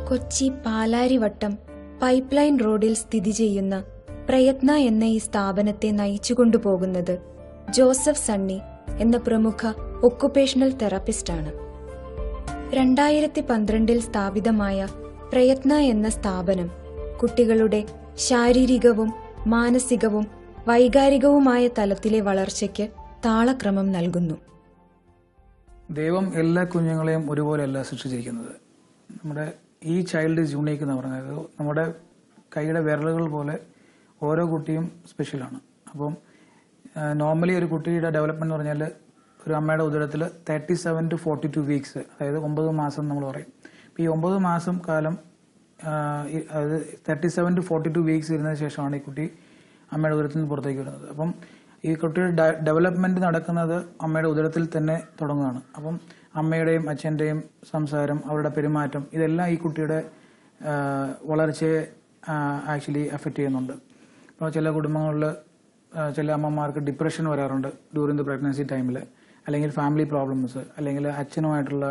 Kochi Palarivattom pipe line റോഡിൽ സ്ഥിതി ചെയ്യുന്ന പ്രയത്ന എന്ന ഈ സ്ഥാപനത്തെ നയിച്ചുകൊണ്ടുപോകുന്നത് ജോസഫ് സണ്ണി എന്ന പ്രമുഖ ഒക്കുപേഷണൽ തെറാപ്പിസ്റ്റാണ് രണ്ടായിരത്തി പന്ത്രണ്ടിൽ സ്ഥാപിതമായ പ്രയത്ന എന്ന സ്ഥാപനം കുട്ടികളുടെ ശാരീരികവും മാനസികവും വൈകാരികവുമായ തലത്തിലെ വളർച്ചയ്ക്ക് താളക്രമം നൽകുന്നു ദൈവം എല്ലാ കുഞ്ഞുങ്ങളെയും ഒരുപോലെയല്ല സൃഷ്ടിച്ചിരിക്കുന്നത് നമ്മുടെ ഈ ചൈൽഡ് ഈസ് യൂണീക്ക് എന്ന് പറഞ്ഞത് നമ്മുടെ കൈയുടെ വിരലുകൾ പോലെ ഓരോ കുട്ടിയും സ്പെഷ്യലാണ് അപ്പം നോർമലി ഒരു കുട്ടിയുടെ ഡെവലപ്മെന്റ് എന്ന് പറഞ്ഞാൽ ഒരു അമ്മയുടെ ഉദരത്തിൽ thirty seven to forty two weeks അതായത് ഒമ്പത് മാസം നമ്മൾ പറയും അപ്പം ഈ ഒമ്പത് മാസം കാലം ആ, ഈ- അതായത് thirty seven to forty two weeks ഇരുന്നതിന് ശേഷമാണ് ഈ കുട്ടി അമ്മയുടെ ഉദരത്തിൽ നിന്ന് പുറത്തേക്ക് വരുന്നത് അപ്പം ഈ കുട്ടിയുടെ ഡെവലപ്മെന്റ് നടക്കുന്നത് അമ്മയുടെ ഉദരത്തിൽ തന്നെ തുടങ്ങുകയാണ് അപ്പം അമ്മയുടെയും അച്ഛന്റെയും സംസാരം അവരുടെ പെരുമാറ്റം ഇതെല്ലാം ഈ കുട്ടിയുടെ ആ, വളർച്ചയെ ആക്ച്വലി അഫക്റ്റ് ചെയ്യുന്നുണ്ട് അപ്പോൾ ചില കുടുംബങ്ങളിൽ ചില അമ്മമാർക്ക് ഡിപ്രഷൻ വരാറുണ്ട് ഡ്യൂറിങ് ദ പ്രഗ്നൻസി ടൈമിൽ അല്ലെങ്കിൽ ഫാമിലി പ്രോബ്ലംസ് അല്ലെങ്കിൽ അച്ഛനുമായിട്ടുള്ള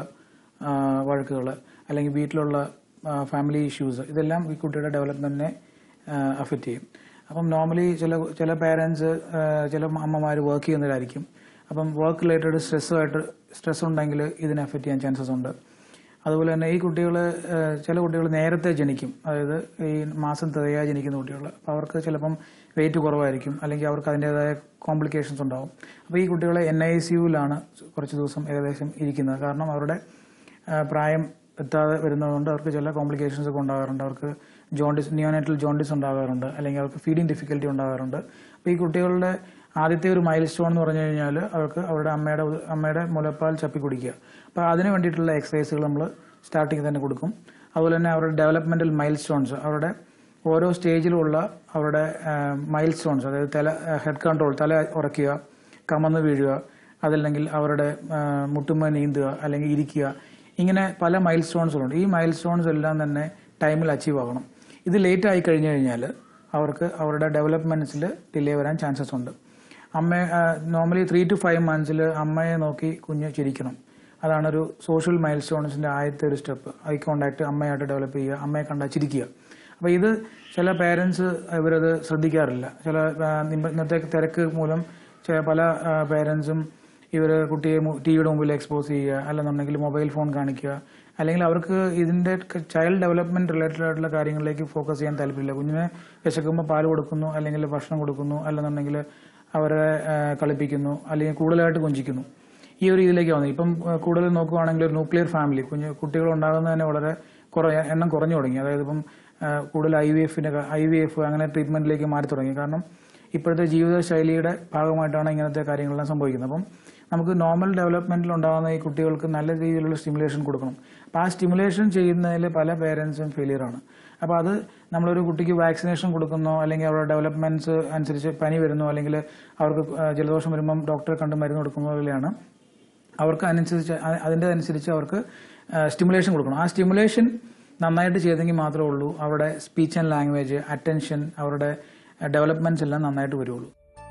വഴക്കുകൾ അല്ലെങ്കിൽ വീട്ടിലുള്ള ഫാമിലി ഇഷ്യൂസ് ഇതെല്ലാം ഈ കുട്ടിയുടെ ഡെവലപ്മെന്റിനെ അഫക്റ്റ് ചെയ്യും അപ്പം നോർമലി ചില ചില പേരൻസ് ചില അമ്മമാർ വർക്ക് ചെയ്യുന്നവരായിരിക്കും അപ്പം വർക്ക് റിലേറ്റഡ് സ്ട്രെസ്സുമായിട്ട് സ്ട്രെസ് ഉണ്ടെങ്കിൽ ഇതിനെ അഫക്റ്റ് ചെയ്യാൻ ചാൻസസ് ഉണ്ട് അതുപോലെ തന്നെ ഈ കുട്ടികൾ ചില കുട്ടികൾ നേരത്തെ ജനിക്കും അതായത് ഈ മാസം തികയാതെ ജനിക്കുന്ന കുട്ടികൾ അപ്പോൾ അവർക്ക് ചിലപ്പം വെയിറ്റ് കുറവായിരിക്കും അല്ലെങ്കിൽ അവർക്ക് അതിൻ്റെതായ കോംപ്ലിക്കേഷൻസ് ഉണ്ടാവും അപ്പോൾ ഈ കുട്ടികളെ എൻ ഐ സി യുവിലാണ് കുറച്ച് ദിവസം ഏകദേശം ഇരിക്കുന്നത് കാരണം അവരുടെ ആ, പ്രായം എത്താതെ വരുന്നതുകൊണ്ട് അവർക്ക് ചില കോംപ്ലിക്കേഷൻസ് ഒക്കെ ഉണ്ടാകാറുണ്ട് അവർക്ക് ജോണ്ടിസ് നിയോനേറ്റൽ ജോണ്ടിസ് ഉണ്ടാകാറുണ്ട് അല്ലെങ്കിൽ അവർക്ക് ഫീഡിങ് ഡിഫിക്കൽറ്റി ഉണ്ടാകാറുണ്ട് അപ്പോൾ ഈ കുട്ടികളുടെ ആദ്യത്തെ ഒരു മൈൽ സ്റ്റോൺ എന്ന് പറഞ്ഞു കഴിഞ്ഞാൽ അവർക്ക് അവരുടെ അമ്മയുടെ ഉദ- അമ്മയുടെ മുലപ്പാൽ ചപ്പി കുടിക്കുക അപ്പോൾ അതിന് വേണ്ടിയിട്ടുള്ള എക്സസൈസുകൾ നമ്മൾ സ്റ്റാർട്ടിങ് തന്നെ കൊടുക്കും അതുപോലെ തന്നെ അവരുടെ ഡെവലപ്മെന്റൽ മൈൽ സ്റ്റോൺസ് അവരുടെ ഓരോ സ്റ്റേജിലുമുള്ള അവരുടെ മൈൽ സ്റ്റോൺസ് അതായത് തല ഹെഡ് കൺട്രോൾ തല ഉറക്കുക കമന്ന് വീഴുക അതല്ലെങ്കിൽ അവരുടെ ആ, മുട്ടുമ്മ നീന്തുക അല്ലെങ്കിൽ ഇരിക്കുക ഇങ്ങനെ പല മൈൽ സ്റ്റോൺസുകളുണ്ട് ഈ മൈൽ സ്റ്റോൺസ് എല്ലാം തന്നെ ടൈമിൽ അച്ചീവ് ആകണം ഇത് ലേറ്റ് ആയി കഴിഞ്ഞു കഴിഞ്ഞാൽ അവർക്ക് അവരുടെ ഡെവലപ്മെന്റ്സിൽ ഡിലേ വരാൻ ചാൻസസ് ഉണ്ട് അമ്മ നോർമലി ത്രീ ടു ഫൈവ് മന്ത്സിൽ അമ്മയെ നോക്കി കുഞ്ഞ് ചിരിക്കണം അതാണ് ഒരു സോഷ്യൽ മൈൽ സ്റ്റോൺസിന്റെ ആദ്യത്തെ ഒരു സ്റ്റെപ്പ് ഐ കോണ്ടാക്ട് അമ്മയായിട്ട് ഡെവലപ്പ് ചെയ്യുക അമ്മയെ കണ്ടാൽ ചിരിക്കുക അപ്പോൾ ഇത് ചില പേരൻസ് ഇവരത് ശ്രദ്ധിക്കാറില്ല ചില ആ, ഇന്ന- ഇന്നത്തെ തിരക്ക് മൂലം ചില പല പേരൻസും ഇവർ കുട്ടിയെ ടി വിയുടെ മുമ്പിൽ എക്സ്പോസ് ചെയ്യുക അല്ലെന്നുണ്ടെങ്കിൽ മൊബൈൽ ഫോൺ കാണിക്കുക അല്ലെങ്കിൽ അവർക്ക് ഇതിന്റെ ചൈൽഡ് ഡെവലപ്മെന്റ് റിലേറ്റഡ് ആയിട്ടുള്ള കാര്യങ്ങളിലേക്ക് ഫോക്കസ് ചെയ്യാൻ താല്പര്യമില്ല കുഞ്ഞിനെ വിശക്കുമ്പോൾ പാൽ കൊടുക്കുന്നു അല്ലെങ്കിൽ ഭക്ഷണം കൊടുക്കുന്നു അല്ലെന്നുണ്ടെങ്കിൽ അവരെ ആ, കളിപ്പിക്കുന്നു അല്ലെങ്കിൽ കൂടുതലായിട്ട് കൊഞ്ചിക്കുന്നു ഈ ഒരു ഇതിലേക്ക് വന്നത് ഇപ്പം ആ, കൂടുതൽ നോക്കുവാണെങ്കിൽ ഒരു ന്യൂക്ലിയർ ഫാമിലി കുഞ്ഞ് കുട്ടികൾ ഉണ്ടാകുന്നത് തന്നെ വളരെ കുറ എണ്ണം കുറഞ്ഞു തുടങ്ങി അതായത് ഇപ്പം ആ, കൂടുതൽ ഐ വി എഫിന്റെ ഐ വി എഫ് അങ്ങനെ ട്രീറ്റ്മെന്റിലേക്ക് മാറി തുടങ്ങി കാരണം ഇപ്പോഴത്തെ ജീവിതശൈലിയുടെ ഭാഗമായിട്ടാണ് ഇങ്ങനത്തെ കാര്യങ്ങളെല്ലാം സംഭവിക്കുന്നത് അപ്പം നമുക്ക് നോർമൽ ഡെവലപ്മെന്റിൽ ഉണ്ടാകുന്ന ഈ കുട്ടികൾക്ക് നല്ല രീതിയിലുള്ള സ്റ്റിമുലേഷൻ കൊടുക്കണം അപ്പോൾ ആ സ്റ്റിമുലേഷൻ ചെയ്യുന്നതിൽ പല പേരൻസും ഫെയിലിയർ ആണ് അപ്പോൾ അത് നമ്മളൊരു കുട്ടിക്ക് വാക്സിനേഷൻ കൊടുക്കുന്നോ അല്ലെങ്കിൽ അവരുടെ ഡെവലപ്മെന്റ്സ് അനുസരിച്ച് പനി വരുന്നോ അല്ലെങ്കിൽ അവർക്ക് ആ, ജലദോഷം വരുമ്പം ഡോക്ടറെ കണ്ട് മരുന്ന് കൊടുക്കുന്ന പോലെയാണ് അവർക്ക് അനുസരിച്ച് അ- അതിന്റെ അനുസരിച്ച് അവർക്ക് സ്റ്റിമുലേഷൻ കൊടുക്കണം ആ സ്റ്റിമുലേഷൻ നന്നായിട്ട് ചെയ്തെങ്കിൽ മാത്രമേ ഉള്ളൂ അവരുടെ സ്പീച്ച് ആൻഡ് ലാംഗ്വേജ് അറ്റൻഷൻ അവരുടെ ഡെവലപ്മെന്റ്സ് എല്ലാം നന്നായിട്ട് വരുള്ളൂ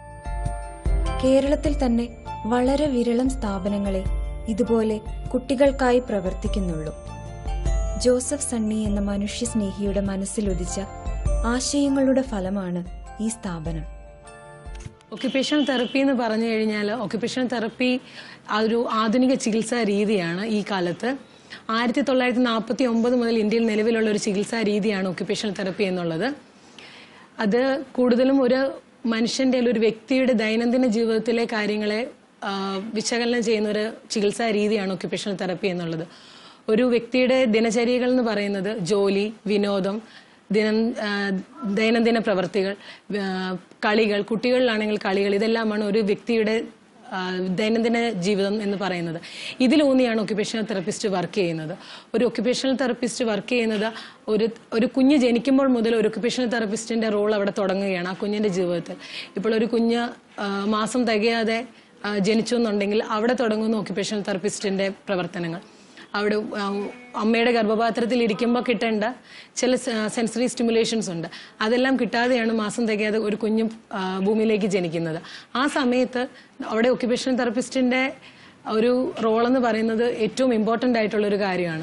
കേരളത്തിൽ തന്നെ വളരെ വിരളം സ്ഥാപനങ്ങളെ ഇതുപോലെ കുട്ടികൾക്കായി പ്രവർത്തിക്കുന്നുള്ളൂ ജോസഫ് സണ്ണി എന്ന മനുഷ്യസ്നേഹിയുടെ മനസ്സിലുദിച്ച ആശയങ്ങളുടെ ഫലമാണ് ഈ സ്ഥാപനം ഒക്യുപേഷണൽ തെറപ്പി എന്ന് പറഞ്ഞു കഴിഞ്ഞാൽ ഒക്യുപേഷണൽ തെറപ്പി ആ ഒരു ആധുനിക ചികിത്സാ രീതിയാണ് ഈ കാലത്ത് ആയിരത്തി തൊള്ളായിരത്തി നാൽപ്പത്തി ഒമ്പത് മുതൽ ഇന്ത്യയിൽ നിലവിലുള്ള ഒരു ചികിത്സാ രീതിയാണ് ഒക്യുപേഷണൽ തെറപ്പി എന്നുള്ളത് അത് കൂടുതലും ഒരു മനുഷ്യന്റെ അല്ലെങ്കിൽ ഒരു വ്യക്തിയുടെ ദൈനംദിന ജീവിതത്തിലെ കാര്യങ്ങളെ ആ, വിശകലനം ചെയ്യുന്ന ഒരു ചികിത്സാ രീതിയാണ് ഒക്യുപേഷണൽ തെറപ്പി എന്നുള്ളത് ഒരു വ്യക്തിയുടെ ദിനചര്യകൾ എന്ന് പറയുന്നത് ജോലി വിനോദം ദിനം ആ, ദൈനംദിന പ്രവർത്തികൾ ആ, കളികൾ കുട്ടികളിലാണെങ്കിൽ കളികൾ ഇതെല്ലാമാണ് ഒരു വ്യക്തിയുടെ ആ, ദൈനംദിന ജീവിതം എന്ന് പറയുന്നത് ഇതിലൂന്നിയാണ് ഒക്യുപേഷണൽ തെറപ്പിസ്റ്റ് വർക്ക് ചെയ്യുന്നത് ഒരു ഒക്യുപേഷണൽ തെറപ്പിസ്റ്റ് വർക്ക് ചെയ്യുന്നത് ഒരു ഒരു കുഞ്ഞ് ജനിക്കുമ്പോൾ മുതൽ ഒരു ഒക്യുപേഷണൽ തെറപ്പിസ്റ്റിന്റെ റോൾ അവിടെ തുടങ്ങുകയാണ് ആ കുഞ്ഞിന്റെ ജീവിതത്തിൽ ഇപ്പോൾ ഒരു കുഞ്ഞ് ആ, മാസം തികയാതെ ആ, ജനിച്ചു എന്നുണ്ടെങ്കിൽ അവിടെ തുടങ്ങുന്ന ഒക്യുപേഷണൽ തെറപ്പിസ്റ്റിന്റെ പ്രവർത്തനങ്ങൾ അവിടെ ആ, അമ്മയുടെ ഗർഭപാത്രത്തിൽ ഇരിക്കുമ്പോൾ കിട്ടേണ്ട ചില സെൻസറി സ്റ്റിമുലേഷൻസ് ഉണ്ട് അതെല്ലാം കിട്ടാതെയാണ് മാസം തികയാതെ ഒരു കുഞ്ഞും ആ, ഭൂമിയിലേക്ക് ജനിക്കുന്നത് ആ സമയത്ത് അവിടെ ഒക്യുപേഷണൽ തെറപ്പിസ്റ്റിന്റെ ഒരു റോൾ എന്ന് പറയുന്നത് ഏറ്റവും ഇമ്പോർട്ടൻ്റ് ആയിട്ടുള്ള ഒരു കാര്യമാണ്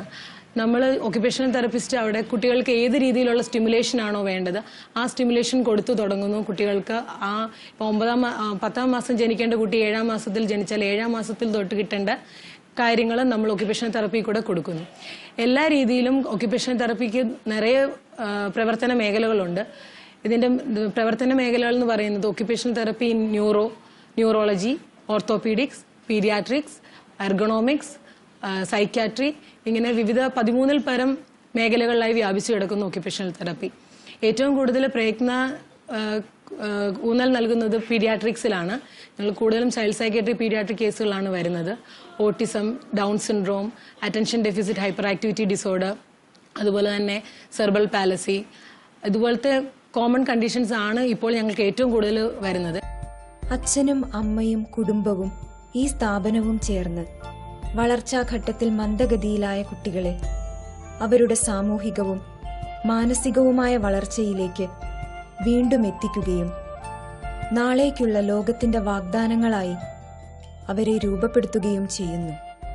നമ്മൾ ഒക്യുപേഷണൽ തെറപ്പിസ്റ്റ് അവിടെ കുട്ടികൾക്ക് ഏത് രീതിയിലുള്ള സ്റ്റിമുലേഷൻ ആണോ വേണ്ടത് ആ സ്റ്റിമുലേഷൻ കൊടുത്തു തുടങ്ങുന്നു കുട്ടികൾക്ക് ആ ഇപ്പൊ ഒമ്പതാം മാ- ആ, പത്താം മാസം ജനിക്കേണ്ട കുട്ടി ഏഴാം മാസത്തിൽ ജനിച്ചാൽ ഏഴാം മാസത്തിൽ തൊട്ട് കിട്ടേണ്ട കാര്യങ്ങൾ നമ്മൾ ഒക്യുപേഷണൽ തെറപ്പി കൂടെ കൊടുക്കുന്നു എല്ലാ രീതിയിലും ഒക്യുപേഷണൽ തെറപ്പിക്ക് നിറയെ ആ, പ്രവർത്തന മേഖലകളുണ്ട് ഇതിന്റെ ഇത് പ്രവർത്തന മേഖലകൾ എന്ന് പറയുന്നത് occupational therapy in neuro neurology orthopaedics paediatrics ergonomics psychiatry ഇങ്ങനെ വിവിധ പതിമൂന്നിൽ പരം മേഖലകളിലായി വ്യാപിച്ചു കിടക്കുന്ന ഒക്യുപേഷണൽ തെറപ്പി ഏറ്റവും കൂടുതൽ പ്രയത്ന ആ, ആ, ഊന്നൽ നൽകുന്നത് പീഡിയാട്രിക്സിലാണ് ഞങ്ങൾ കൂടുതലും ചൈൽഡ് സൈക്കാട്രി പീഡിയാട്രിക് കേസുകളാണ് വരുന്നത് autism Down syndrome attention deficit hyper activity disorder അതുപോലെ തന്നെ സെർബൽ പാലസി ഇതുപോലത്തെ കോമൺ കണ്ടീഷൻസ് ആണ് ഇപ്പോൾ ഞങ്ങൾക്ക് ഏറ്റവും കൂടുതൽ വരുന്നത് അച്ഛനും അമ്മയും കുടുംബവും ഈ സ്ഥാപനവും ചേർന്ന് വളർച്ചാഘട്ടത്തിൽ മന്ദഗതിയിലായ കുട്ടികളെ അവരുടെ സാമൂഹികവും മാനസികവുമായ വളർച്ചയിലേക്ക് വീണ്ടും എത്തിക്കുകയും നാളേക്കുള്ള ലോകത്തിന്റെ വാഗ്ദാനങ്ങളായി അവരെ രൂപപ്പെടുത്തുകയും ചെയ്യുന്നു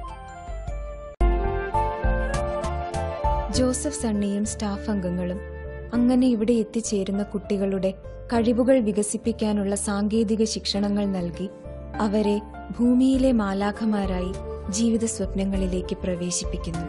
ജോസഫ് സണ്ണിയും സ്റ്റാഫ് അംഗങ്ങളും അങ്ങനെ ഇവിടെ എത്തിച്ചേരുന്ന കുട്ടികളുടെ കഴിവുകൾ വികസിപ്പിക്കാനുള്ള സാങ്കേതിക ശിക്ഷണങ്ങൾ നൽകി അവരെ ഭൂമിയിലെ മാലാഖമാരായി ജീവിത സ്വപ്നങ്ങളിലേക്ക് പ്രവേശിപ്പിക്കുന്നു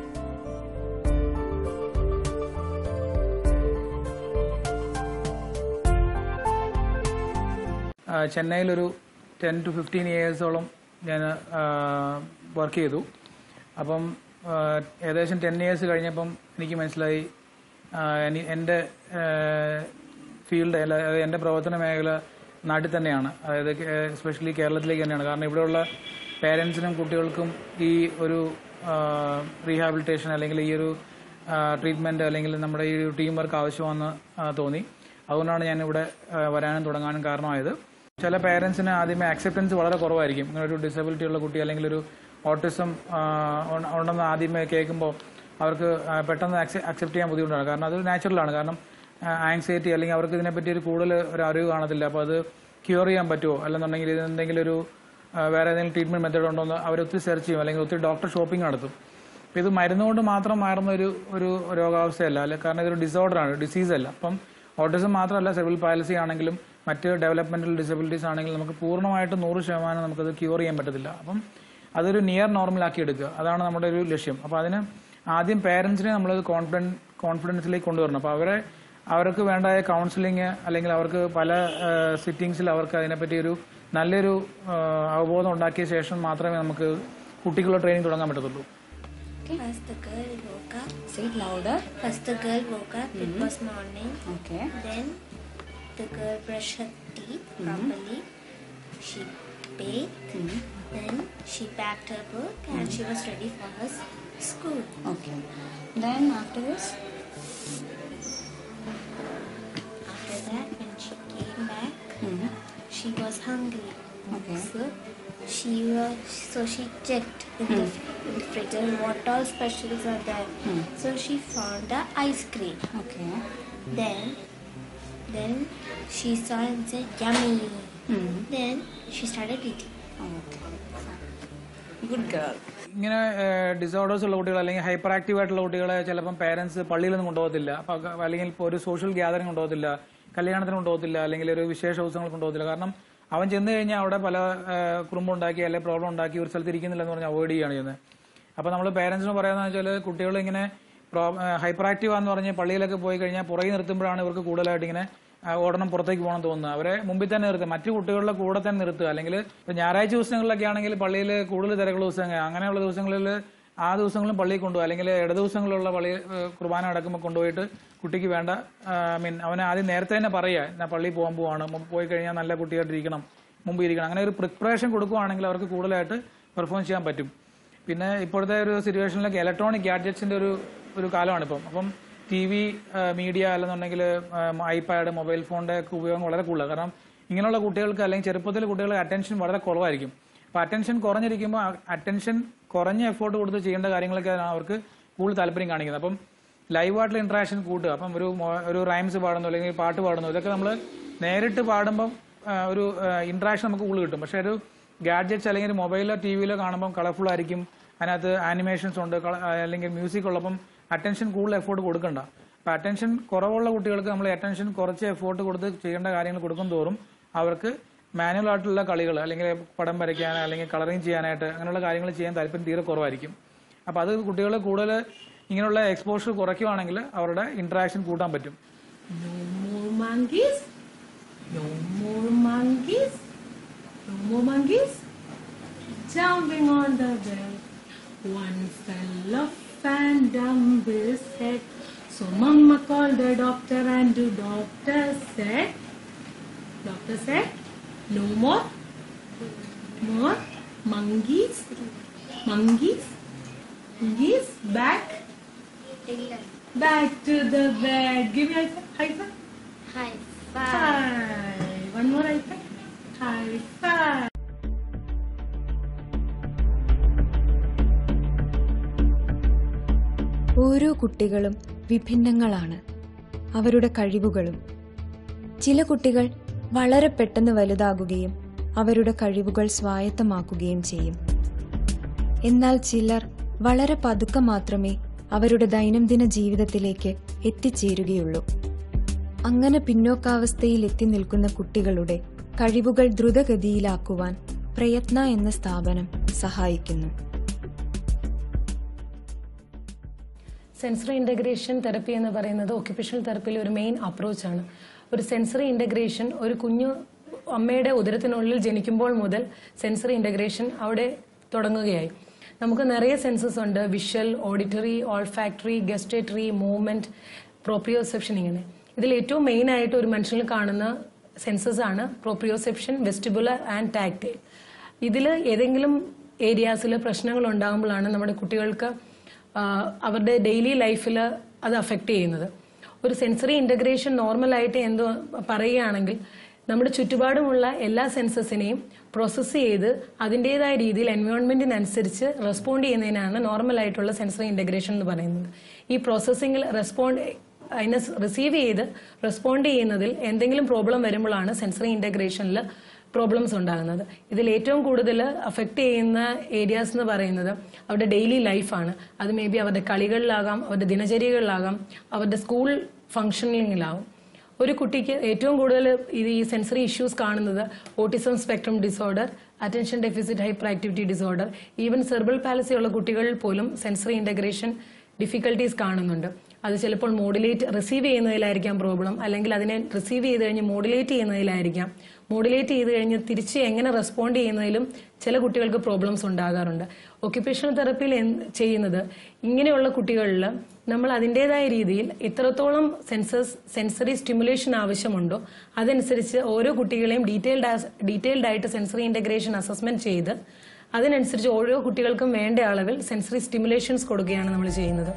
ആ, ചെന്നൈയിലൊരു ടെൻ ടു ഫിഫ്റ്റീൻ ഇയേഴ്സോളം ഞാൻ വർക്ക് ചെയ്തു അപ്പം ആ, ഏകദേശം ടെൻ ഇയേഴ്സ് കഴിഞ്ഞപ്പം എനിക്ക് മനസ്സിലായി ആ, എനി- എൻ്റെ ഫീൽഡ് അതായത് എൻ്റെ പ്രവർത്തന മേഖല നാട്ടിൽ തന്നെയാണ് അതായത് എസ്പെഷ്യലി കേരളത്തിലേക്ക് തന്നെയാണ് കാരണം ഇവിടെയുള്ള പേരൻസിനും കുട്ടികൾക്കും ഈ ഒരു റീഹാബിലിറ്റേഷൻ അല്ലെങ്കിൽ ഈ ഒരു ട്രീറ്റ്മെൻറ്റ് അല്ലെങ്കിൽ നമ്മുടെ ഈ ഒരു ടീം വർക്ക് ആവശ്യമാണെന്ന് ആ, തോന്നി അതുകൊണ്ടാണ് ഞാൻ ഇവിടെ വരാനും തുടങ്ങാനും കാരണമായത് ചില പേരൻസിന് ആദ്യമേ അക്സെപ്റ്റൻസ് വളരെ കുറവായിരിക്കും ഇങ്ങനെ ഒരു ഡിസബിലിറ്റി ഉള്ള കുട്ടി അല്ലെങ്കിൽ ഒരു ഓട്ടിസം ഉണ്ടെന്ന് ആദ്യമേ കേൾക്കുമ്പോൾ അവർക്ക് ആ, പെട്ടെന്ന് അക്സെപ്റ്റ് ചെയ്യാൻ ബുദ്ധിമുട്ടാണ് കാരണം അത് നാച്ചുറലാണ് കാരണം ആങ്സൈറ്റി അല്ലെങ്കിൽ അവർക്ക് ഇതിനെപ്പറ്റി ഒരു കൂടുതൽ ഒരു അറിവ് കാണത്തില്ല അപ്പോൾ അത് ക്യൂർ ചെയ്യാൻ പറ്റുമോ അല്ലെന്നുണ്ടെങ്കിൽ ഇത് എന്തെങ്കിലും ഒരു ആ, വേറെ ഏതെങ്കിലും ട്രീറ്റ്മെന്റ് മെത്തേഡ് ഉണ്ടോ എന്ന് അവർ ഒത്തിരി സെർച്ച് ചെയ്യും അല്ലെങ്കിൽ ഒത്തിരി ഡോക്ടർ ഷോപ്പിംഗ് നടത്തും അപ്പം ഇത് മരുന്നുകൊണ്ട് മാത്രം മാറുന്ന ഒരു ഒരു രോഗാവസ്ഥയല്ല അല്ല കാരണം ഇതൊരു ഡിസോർഡർ ആണ് ഡിസീസ് അല്ല അപ്പം ഓട്ടിസം മാത്രമല്ല സെർബൽ പാലസി ആണെങ്കിലും മറ്റ് ഡെവലപ്മെന്റൽ ഡിസബിലിറ്റീസ് ആണെങ്കിലും നമുക്ക് പൂർണ്ണമായിട്ട് നൂറ് ശതമാനം നമുക്കത് ക്യൂർ ചെയ്യാൻ പറ്റത്തില്ല അപ്പം അതൊരു നിയർ നോർമലാക്കി എടുക്കുക അതാണ് നമ്മുടെ ഒരു ലക്ഷ്യം അപ്പോൾ അതിന് ആദ്യം പേരൻസിനെ നമ്മളത് കോൺഫിഡൻ കോൺഫിഡൻസിലേക്ക് കൊണ്ടുവരണം അപ്പോൾ അവരെ അവർക്ക് വേണ്ടായ കൗൺസിലിംഗ് അല്ലെങ്കിൽ അവർക്ക് പല സിറ്റിങ്സിൽ അവർക്ക് അതിനെപ്പറ്റി ഒരു നല്ലൊരു ആ, അവബോധം ഉണ്ടാക്കിയ ശേഷം മാത്രമേ നമുക്ക് കുട്ടികളുടെ ട്രെയിനിങ് തുടങ്ങാൻ പറ്റത്തുള്ളൂ First the girl woke up. Say it louder. First the girl woke up. It was morning. Okay. Then the girl brushed her teeth properly. She bathed. Then she packed her book and she was ready for her s- school. Okay. Then after this, After that, when she came back, she was hungry. Okay. So she was so she checked in the in the fridge and what all specials are there. So she found the ice cream. okay. Then, then she saw and said, "Yummy." Then she started eating. Okay. Good girl. ഇങ്ങനെ disorders ഉള്ള കുട്ടികൾ അല്ലെങ്കിൽ hyper active ആയിട്ടുള്ള കുട്ടികളെ ചിലപ്പം parents പള്ളിയിലൊന്നും കൊണ്ടുപോകത്തില്ല അപ്പൊ ക- അല്ലെങ്കിൽ ഇപ്പോൾ ഒരു സോഷ്യൽ ഗ്യാതറിംഗ് കൊണ്ടുപോകത്തില്ല കല്യാണത്തിന് കൊണ്ടുപോകത്തില്ല അല്ലെങ്കിൽ ഒരു വിശേഷ ദിവസങ്ങൾ കൊണ്ടുപോകത്തില്ല കാരണം അവൻ ചെന്ന് കഴിഞ്ഞാൽ അവിടെ പല കുറുമ്പ് ഉണ്ടാക്കി അല്ലെങ്കിൽ പ്രോബ്ലം ഉണ്ടാക്കി ഒരു സ്ഥലത്ത് ഇരിക്കുന്നില്ല എന്ന് പറഞ്ഞ് അവോയ്ഡ് ചെയ്യുകയാണ് ചെയ്യുന്നത് അപ്പൊ നമ്മൾ പേരൻസിന് പറയാന്ന് വെച്ചാൽ കുട്ടികൾ ഇങ്ങനെ ഹൈപ്പർ ആക്റ്റീവ് ആന്ന് പറഞ്ഞ് പള്ളിയിലൊക്കെ പോയി കഴിഞ്ഞാൽ പുറകെ നിർത്തുമ്പോഴാണ് ഇവർക്ക് കൂടുതലായിട്ട് ഇങ്ങനെ ആ, ഓടണം പുറത്തേക്ക് പോകണം തോന്നുന്നത് അവരെ മുമ്പിൽ തന്നെ നിർത്തുക മറ്റു കുട്ടികളുടെ കൂടെ തന്നെ നിർത്തുക അല്ലെങ്കിൽ ഇപ്പൊ ഞായറാഴ്ച ദിവസങ്ങളിലൊക്കെ ആണെങ്കിൽ പള്ളിയിൽ കൂടുതൽ തിരക്കുള്ള ദിവസങ്ങൾ അങ്ങനെയുള്ള ദിവസങ്ങളിൽ ആ ദിവസങ്ങളും പള്ളിയിൽ കൊണ്ടുപോകുക അല്ലെങ്കിൽ ഇട ദിവസങ്ങളിലുള്ള പള്ളി ഏഹ്, കുർബാന അടക്കുമ്പോൾ കൊണ്ടുപോയിട്ട് കുട്ടിക്ക് വേണ്ട ഐ മീൻ അവനെ ആദ്യം നേരത്തെ തന്നെ പറയുക ഞാൻ പള്ളിയിൽ പോകാൻ പോവാണ് മുമ്പ് പോയി കഴിഞ്ഞാൽ നല്ല കുട്ടിയായിട്ടിരിക്കണം മുമ്പ് ഇരിക്കണം അങ്ങനെ ഒരു പ്രിപ്പറേഷൻ കൊടുക്കുവാണെങ്കിൽ അവർക്ക് കൂടുതലായിട്ട് പെർഫോം ചെയ്യാൻ പറ്റും പിന്നെ ഇപ്പോഴത്തെ ഒരു സിറ്റുവേഷനിലൊക്കെ ഇലക്ട്രോണിക് ഗാഡ്ജറ്റ്സിന്റെ ഒരു ഒരു കാലമാണ് ഇപ്പം അപ്പം ടി വി മീഡിയ അല്ലെന്നുണ്ടെങ്കിൽ ഐപാഡ് മൊബൈൽ ഫോണിന്റെ ഒക്കെ ഉപയോഗം വളരെ കൂടുതലാണ് കാരണം ഇങ്ങനെയുള്ള കുട്ടികൾക്ക് അല്ലെങ്കിൽ ചെറുപ്പത്തിൽ കുട്ടികളുടെ അറ്റൻഷൻ വളരെ കുറവായിരിക്കും അപ്പൊ അറ്റൻഷൻ കുറഞ്ഞിരിക്കുമ്പോൾ അറ്റൻഷൻ കുറഞ്ഞ എഫേർട്ട് കൊടുത്ത് ചെയ്യേണ്ട കാര്യങ്ങളൊക്കെ അവർക്ക് കൂടുതൽ താല്പര്യം കാണിക്കുന്നത് അപ്പം ലൈവായിട്ടുള്ള ഇന്ററാക്ഷൻ കൂട്ടുക അപ്പം ഒരു മൊ- ഒരു റൈംസ് പാടുന്നു അല്ലെങ്കിൽ പാട്ട് പാടുന്നു ഇതൊക്കെ നമ്മൾ നേരിട്ട് പാടുമ്പം ആ, ഒരു ഇന്ററാക്ഷൻ നമുക്ക് കൂടുതൽ കിട്ടും പക്ഷെ ഒരു ഗാഡ്ജറ്റ്സ് അല്ലെങ്കിൽ മൊബൈലോ ടി വിയിലോ കാണുമ്പോൾ കളർഫുൾ ആയിരിക്കും അതിനകത്ത് ആനിമേഷൻസ് ഉണ്ട് കള- അല്ലെങ്കിൽ മ്യൂസിക് ഉള്ളപ്പം അറ്റൻഷൻ കൂടുതൽ എഫോർട്ട് കൊടുക്കണ്ട അപ്പം അറ്റൻഷൻ കുറവുള്ള കുട്ടികൾക്ക് നമ്മൾ അറ്റൻഷൻ കുറച്ച് എഫോർട്ട് കൊടുത്ത് ചെയ്യേണ്ട കാര്യങ്ങൾ കൊടുക്കും തോറും അവർക്ക് മാനുവൽ ആയിട്ടുള്ള കളികൾ അല്ലെങ്കിൽ പടം വരയ്ക്കാൻ അല്ലെങ്കിൽ കളറിങ് ചെയ്യാനായിട്ട് അങ്ങനെയുള്ള കാര്യങ്ങൾ ചെയ്യാൻ താല്പര്യം തീരെ കുറവായിരിക്കും അപ്പോൾ അത് കുട്ടികൾ കൂടുതൽ ഇങ്ങനെയുള്ള എക്സ്പോഷർ കുറയ്ക്കുവാണെങ്കിൽ അവരുടെ ഇന്ററാക്ഷൻ കൂട്ടാൻ പറ്റും No more monkeys. No more monkeys. No more monkeys. Jumping on the bed. One fell off and dumped his head. So mama called the doctor and the doctor said, doctor said, no more, more monkeys, monkeys, monkeys, back, back to the bed. Give me a high five. High five. Five. One more high five. High five. ഓരോ കുട്ടികളും വിഭിന്നങ്ങളാണ് അവരുടെ കഴിവുകളും ചില കുട്ടികൾ വളരെ പെട്ടെന്ന് വലുതാകുകയും അവരുടെ കഴിവുകൾ സ്വായത്തമാക്കുകയും ചെയ്യും എന്നാൽ ചിലർ വളരെ പതുക്കെ മാത്രമേ അവരുടെ ദൈനംദിന ജീവിതത്തിലേക്ക് എത്തിച്ചേരുകയുള്ളൂ അങ്ങനെ പിന്നോക്കാവസ്ഥയിൽ എത്തി നിൽക്കുന്ന കുട്ടികളുടെ കഴിവുകൾ ദ്രുതഗതിയിലാക്കുവാൻ പ്രയത്ന എന്ന സ്ഥാപനം സഹായിക്കുന്നു സെൻസറി ഇൻ്റഗ്രേഷൻ തെറപ്പി എന്ന് പറയുന്നത് ഒക്യുപേഷണൽ തെറപ്പിയിലെ ഒരു മെയിൻ അപ്രോച്ചാണ് ഒരു സെൻസറി ഇൻ്റഗ്രേഷൻ ഒരു കുഞ്ഞു അമ്മയുടെ ഉദരത്തിനുള്ളിൽ ജനിക്കുമ്പോൾ മുതൽ സെൻസറി ഇൻ്റഗ്രേഷൻ അവിടെ തുടങ്ങുകയായി നമുക്ക് നിറയെ സെൻസസ് ഉണ്ട് visual auditory olfactory gustatory movement proprioception ഇങ്ങനെ ഇതിൽ ഏറ്റവും മെയിൻ ആയിട്ട് ഒരു മനുഷ്യനിൽ കാണുന്ന സെൻസസ് ആണ് പ്രോപ്രിയോസെപ്ഷൻ വെസ്റ്റിബുലർ ആൻഡ് ടാക്ടൈൽ ഇതിൽ ഏതെങ്കിലും ഏരിയാസിൽ പ്രശ്നങ്ങൾ ഉണ്ടാകുമ്പോഴാണ് നമ്മുടെ കുട്ടികൾക്ക് ആഹ് അവരുടെ ഡെയിലി ലൈഫിൽ അത് അഫക്റ്റ് ചെയ്യുന്നത് ഒരു സെൻസറി ഇന്റഗ്രേഷൻ നോർമലായിട്ട് എന്തോ പറയുകയാണെങ്കിൽ നമ്മുടെ ചുറ്റുപാടുമുള്ള എല്ലാ സെൻസസിനെയും പ്രോസസ്സ് ചെയ്ത് അതിൻ്റെതായ രീതിയിൽ എൻവയോൺമെന്റിനനുസരിച്ച് റെസ്പോണ്ട് ചെയ്യുന്നതിനാണ് നോർമലായിട്ടുള്ള സെൻസറി ഇന്റഗ്രേഷൻ എന്ന് പറയുന്നത് ഈ പ്രോസസ്സിങ്ങിൽ റെസ്പോണ്ട് അതിനെ റിസീവ് ചെയ്ത് റെസ്പോണ്ട് ചെയ്യുന്നതിൽ എന്തെങ്കിലും പ്രോബ്ലം വരുമ്പോഴാണ് സെൻസറി ഇന്റഗ്രേഷനിൽ പ്രോബ്ലംസ് ഉണ്ടാകുന്നത് ഇതിൽ ഏറ്റവും കൂടുതൽ അഫക്റ്റ് ചെയ്യുന്ന ഏരിയാസ് എന്ന് പറയുന്നത് അവരുടെ ഡെയിലി ലൈഫാണ് അത് മേ ബി അവരുടെ കളികളിലാകാം അവരുടെ ദിനചര്യകളിലാകാം അവരുടെ സ്കൂൾ ഫംഗ്ഷനിങ്ങിലാവും ഒരു കുട്ടിക്ക് ഏറ്റവും കൂടുതൽ ഇത് ഈ സെൻസറി ഇഷ്യൂസ് കാണുന്നത് autism spectrum disorder attention deficit hyper activity disorder even cerebral palsy ഉള്ള കുട്ടികളിൽ പോലും സെൻസറി ഇന്റഗ്രേഷൻ ഡിഫിക്കൽട്ടീസ് കാണുന്നുണ്ട് അത് ചിലപ്പോൾ മോഡുലേറ്റ് റിസീവ് ചെയ്യുന്നതിലായിരിക്കാം പ്രോബ്ലം അല്ലെങ്കിൽ അതിനെ റിസീവ് ചെയ്ത് കഴിഞ്ഞ് മോഡുലേറ്റ് ചെയ്യുന്നതിലായിരിക്കാം മോഡുലേറ്റ് ചെയ്ത് കഴിഞ്ഞ് തിരിച്ച് എങ്ങനെ റെസ്പോണ്ട് ചെയ്യുന്നതിലും ചില കുട്ടികൾക്ക് പ്രോബ്ലംസ് ഉണ്ടാകാറുണ്ട് ഒക്യുപേഷണൽ തെറപ്പിയിൽ ചെയ്യുന്നത് ഇങ്ങനെയുള്ള കുട്ടികളിൽ നമ്മൾ അതിൻ്റെതായ രീതിയിൽ എത്രത്തോളം സെൻസസ് സെൻസറി സ്റ്റിമുലേഷൻ ആവശ്യമുണ്ടോ അതനുസരിച്ച് ഓരോ കുട്ടികളെയും ഡീറ്റെയിൽഡ് ഡീറ്റെയിൽഡ് ആയിട്ട് സെൻസറി ഇന്റഗ്രേഷൻ അസസ്മെന്റ് ചെയ്ത് അതിനനുസരിച്ച് ഓരോ കുട്ടികൾക്കും വേണ്ട അളവിൽ സെൻസറി സ്റ്റിമുലേഷൻസ് കൊടുക്കുകയാണ് നമ്മൾ ചെയ്യുന്നത്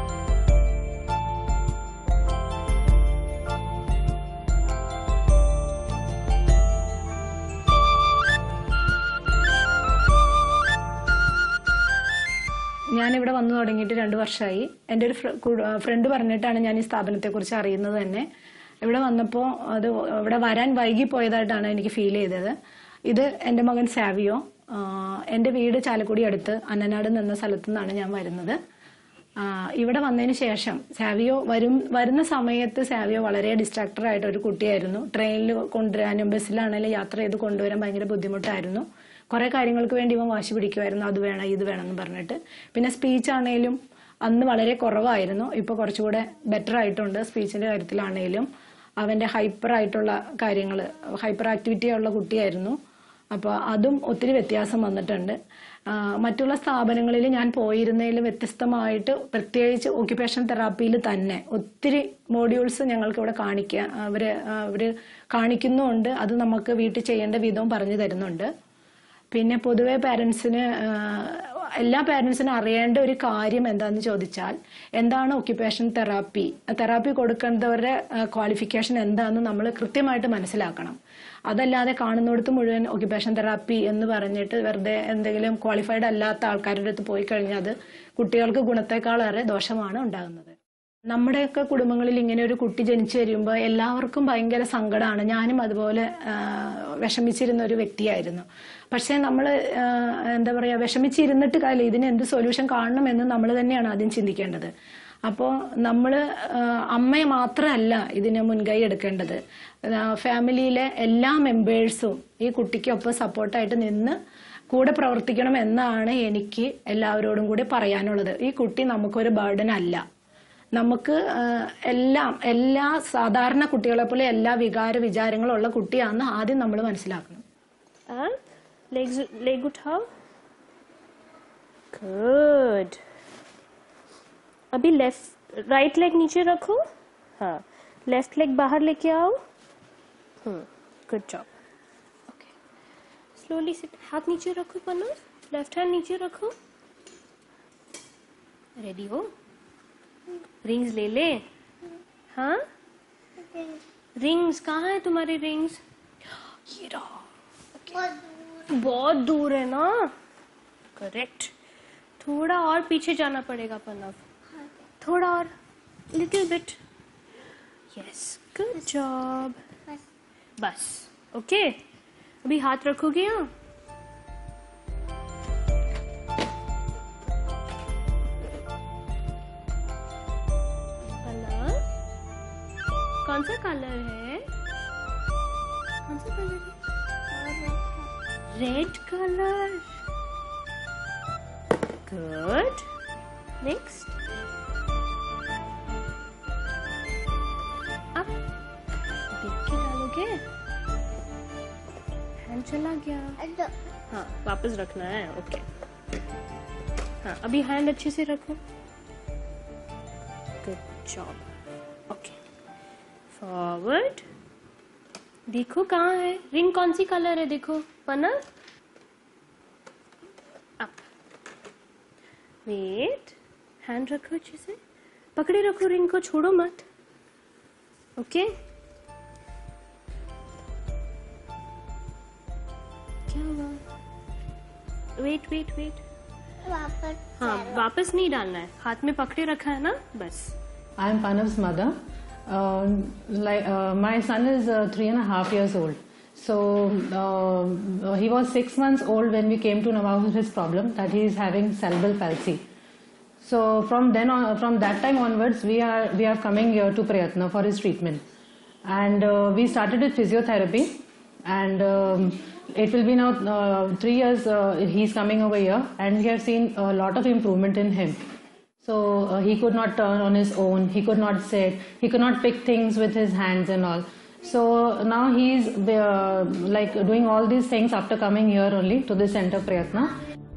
ഞാനിവിടെ വന്നു തുടങ്ങിയിട്ട് രണ്ട് വർഷമായി എൻ്റെ ഒരു ഫ്രണ്ട് പറഞ്ഞിട്ടാണ് ഞാൻ ഈ സ്ഥാപനത്തെക്കുറിച്ച് അറിയുന്നത് തന്നെ ഇവിടെ വന്നപ്പോൾ അത് ഇവിടെ വരാൻ വൈകി പോയതായിട്ടാണ് എനിക്ക് ഫീൽ ചെയ്തത് ഇത് എൻ്റെ മകൻ സാവിയോ ആ, എൻ്റെ വീട് ചാലക്കുടി അടുത്ത് അന്നനാട് എന്ന സ്ഥലത്തു നിന്നാണ് ഞാൻ വരുന്നത് ആ, ഇവിടെ വന്നതിന് ശേഷം സാവിയോ വരും വരുന്ന സമയത്ത് സാവിയോ വളരെ ഡിസ്ട്രാക്ടർ ആയിട്ട് ഒരു കുട്ടിയായിരുന്നു ട്രെയിനിൽ കൊണ്ടുവരാനും ബസ്സിലാണെങ്കിലും യാത്ര ചെയ്ത് കൊണ്ടുവരാൻ ഭയങ്കര ബുദ്ധിമുട്ടായിരുന്നു കുറെ കാര്യങ്ങൾക്ക് വേണ്ടി ഇവൻ വാശി പിടിക്കുമായിരുന്നു അത് വേണം ഇത് വേണം എന്ന് പറഞ്ഞിട്ട് പിന്നെ സ്പീച്ച് ആണെങ്കിലും അന്ന് വളരെ കുറവായിരുന്നു ഇപ്പോൾ കുറച്ചുകൂടെ ബെറ്റർ ആയിട്ടുണ്ട് സ്പീച്ചിന്റെ കാര്യത്തിലാണെങ്കിലും അവന്റെ ഹൈപ്പർ ആയിട്ടുള്ള കാര്യങ്ങൾ ഹൈപ്പർ ആക്ടിവിറ്റി ഉള്ള കുട്ടിയായിരുന്നു അപ്പോൾ അതും ഒത്തിരി വ്യത്യാസം വന്നിട്ടുണ്ട് ആ, മറ്റുള്ള സ്ഥാപനങ്ങളിൽ ഞാൻ പോയിരുന്നതിൽ വ്യത്യസ്തമായിട്ട് പ്രത്യേകിച്ച് ഓക്യുപേഷൻ തെറാപ്പിയിൽ തന്നെ ഒത്തിരി മോഡ്യൂൾസ് ഞങ്ങൾക്ക് ഇവിടെ കാണിക്കുക അവര് അവര് കാണിക്കുന്നുമുണ്ട് അത് നമുക്ക് വീട്ടിൽ ചെയ്യേണ്ട വിധവും പറഞ്ഞു തരുന്നുണ്ട് പിന്നെ പൊതുവെ പാരൻസിന് എല്ലാ പാരൻസിനും അറിയേണ്ട ഒരു കാര്യം എന്താന്ന് ചോദിച്ചാൽ എന്താണ് ഒക്യുപേഷൻ തെറാപ്പി തെറാപ്പി കൊടുക്കേണ്ടവരുടെ ക്വാളിഫിക്കേഷൻ എന്താണെന്ന് നമ്മൾ കൃത്യമായിട്ട് മനസ്സിലാക്കണം അതല്ലാതെ കാണുന്നിടത്ത് മുഴുവൻ ഒക്യുപേഷൻ തെറാപ്പി എന്ന് പറഞ്ഞിട്ട് വെറുതെ എന്തെങ്കിലും ക്വാളിഫൈഡ് അല്ലാത്ത ആൾക്കാരുടെ അടുത്ത് പോയി കഴിഞ്ഞാൽ അത് കുട്ടികൾക്ക് ഗുണത്തെക്കാളേറെ ദോഷമാണ് ഉണ്ടാകുന്നത് നമ്മുടെയൊക്കെ കുടുംബങ്ങളിൽ ഇങ്ങനെ ഒരു കുട്ടി ജനിച്ചു വരുമ്പോൾ എല്ലാവർക്കും ഭയങ്കര സങ്കടമാണ് ഞാനും അതുപോലെ ആ, വിഷമിച്ചിരുന്ന ഒരു വ്യക്തിയായിരുന്നു പക്ഷേ നമ്മൾ എന്താ പറയുക വിഷമിച്ചിരുന്നിട്ട് കാര്യം ഇതിന് എന്ത് സൊല്യൂഷൻ കാണണം എന്ന് നമ്മൾ തന്നെയാണ് ആദ്യം ചിന്തിക്കേണ്ടത് അപ്പോൾ നമ്മൾ അമ്മയെ മാത്രമല്ല ഇതിന് മുൻകൈ എടുക്കേണ്ടത് ആ, ഫാമിലിയിലെ എല്ലാ മെമ്പേഴ്സും ഈ കുട്ടിക്കൊപ്പം സപ്പോർട്ടായിട്ട് നിന്ന് കൂടെ പ്രവർത്തിക്കണം എന്നാണ് എനിക്ക് എല്ലാവരോടും കൂടി പറയാനുള്ളത് ഈ കുട്ടി നമുക്കൊരു ബർഡൻ അല്ല നമുക്ക് ആ, എല്ലാം എല്ലാ സാധാരണ കുട്ടികളെ പോലെ എല്ലാ വികാര വിചാരങ്ങളും ഉള്ള കുട്ടിയാണെന്ന് ആദ്യം നമ്മൾ മനസ്സിലാക്കണം And legs leg उठाओ गुड अभी लेफ्ट राइट लेग नीचे रखो हाँ लेफ्ट लेग बाहर लेके आओ hmm good job okay slowly sit हाथ नीचे रखो पन्ना लेफ्ट हैंड नीचे रखो रेडी हो रिंग्स ले ले हाँ रिंग्स कहाँ है तुम्हारी रिंग्स ये रहा बहुत दूर है ना करेक्ट थोड़ा और पीछे जाना पड़ेगा पन्नव थोड़ा और little bit yes good job बस ओके अभी हाथ रखोगे यहाँ पन्नव कौन सा कलर है कौन सा कलर है red color. Good. Next. Up. देख के डालोगे हैंड चला गया हाँ वापस रखना है ओके हाँ अभी हैंड अच्छे से रखो गुड जॉब ओके फॉरवर्ड देखो कहाँ है रिंग कौन सी कलर है देखो पना अप वेट हैंड रखो अच्छे से पकड़े रखो रिंग को छोड़ो मत ओके क्या हुआ वेट वेट वेट हाँ वापस नहीं डालना है हाथ में पकड़े रखा है ना बस I am Panav's mother. Um like uh, my son is uh, three and a half years old. So uh, he was six months old when we came to know about his problem that he is having cerebral palsy. So from then on, from that time onwards, we are we are coming here to Prayatna for his treatment, and uh, we started with physiotherapy, and um, it will be now uh, three years. Uh, he's coming over here, and we have seen a lot of improvement in him. So uh, he could not turn on his own. He could not sit. He could not pick things with his hands and all. So now he's uh, like doing all these things after coming here only to the center Prayatna.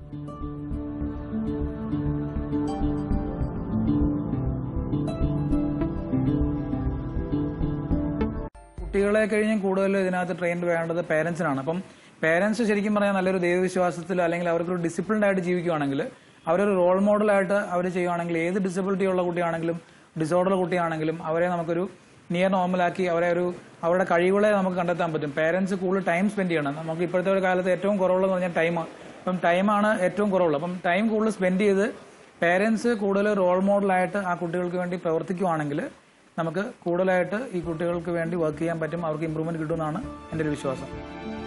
കുട്ടികളെ കഴിഞ്ഞും കൂടുതൽ ഇതിനകത്ത് trained വേണ്ടത് പേരൻസിനാണ് അപ്പം parents ശരിക്കും പറഞ്ഞാൽ നല്ലൊരു ദൈവവിശ്വാസത്തിൽ അല്ലെങ്കിൽ അവർക്കൊരു ഡിസിപ്ലിൻഡ് ആയിട്ട് ജീവിക്കുകയാണെങ്കിൽ അവരൊരു റോൾ മോഡലായിട്ട് അവർ ചെയ്യുവാണെങ്കിൽ ഏത് ഡിസബിലിറ്റി ഉള്ള കുട്ടിയാണെങ്കിലും ഡിസോർഡർ കുട്ടിയാണെങ്കിലും അവരെ നമുക്കൊരു നിയർ നോർമലാക്കി അവരെ ഒരു അവരുടെ കഴിവുകളെ നമുക്ക് കണ്ടെത്താൻ പറ്റും പേരൻസ് കൂടുതൽ ടൈം സ്പെൻഡ് ചെയ്യണം നമുക്ക് ഇപ്പോഴത്തെ ഒരു കാലത്ത് ഏറ്റവും കുറവുള്ളതെന്ന് പറഞ്ഞാൽ ടൈമാണ് അപ്പം ടൈമാണ് ഏറ്റവും കുറവുള്ളത് അപ്പം ടൈം കൂടുതൽ സ്പെൻഡ് ചെയ്ത് പേരൻസ് കൂടുതൽ റോൾ മോഡലായിട്ട് ആ കുട്ടികൾക്ക് വേണ്ടി പ്രവർത്തിക്കുവാണെങ്കിൽ നമുക്ക് കൂടുതലായിട്ട് ഈ കുട്ടികൾക്ക് വേണ്ടി വർക്ക് ചെയ്യാൻ പറ്റും അവർക്ക് ഇമ്പ്രൂവ്മെന്റ് കിട്ടുമെന്നാണ് എൻ്റെ ഒരു വിശ്വാസം